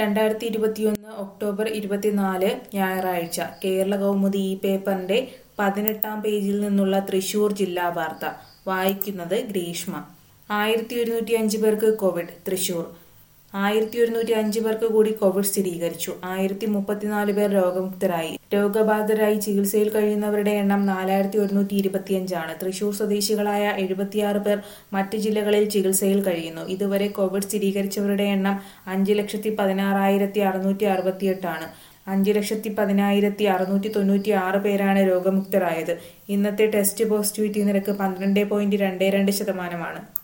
രണ്ടായിരത്തി ഇരുപത്തിയൊന്ന് ഒക്ടോബർ ഇരുപത്തിനാല് ഞായറാഴ്ച കേരള കൗമുദി ഈ പേപ്പറിന്റെ പതിനെട്ടാം പേജിൽ നിന്നുള്ള തൃശൂർ ജില്ലാ വാർത്ത വായിക്കുന്നത് ഗ്രീഷ്മ ആയിരത്തി ഒരുന്നൂറ്റി അഞ്ച് പേർക്ക് കോവിഡ് തൃശൂർ ആയിരത്തി ഒരുന്നൂറ്റി അഞ്ച് പേർക്ക് കൂടി കോവിഡ് സ്ഥിരീകരിച്ചു ആയിരത്തി മുപ്പത്തിനാല് പേർ രോഗമുക്തരായി രോഗബാധിതരായി ചികിത്സയിൽ കഴിയുന്നവരുടെ എണ്ണം നാലായിരത്തി ഒരുന്നൂറ്റി ഇരുപത്തിയഞ്ചാണ് തൃശൂർ സ്വദേശികളായ എഴുപത്തിയാറ് പേർ മറ്റ് ജില്ലകളിൽ ചികിത്സയിൽ കഴിയുന്നു ഇതുവരെ കോവിഡ് സ്ഥിരീകരിച്ചവരുടെ എണ്ണം അഞ്ച് ലക്ഷത്തി പതിനാറായിരത്തി അറുന്നൂറ്റി അറുപത്തിയെട്ടാണ് അഞ്ച് ലക്ഷത്തി പതിനായിരത്തി അറുന്നൂറ്റി തൊണ്ണൂറ്റി ആറ് പേരാണ് രോഗമുക്തരായത് ഇന്നത്തെ ടെസ്റ്റ് പോസിറ്റിവിറ്റി നിരക്ക് പന്ത്രണ്ട് പോയിന്റ് രണ്ട് രണ്ട് ശതമാനമാണ്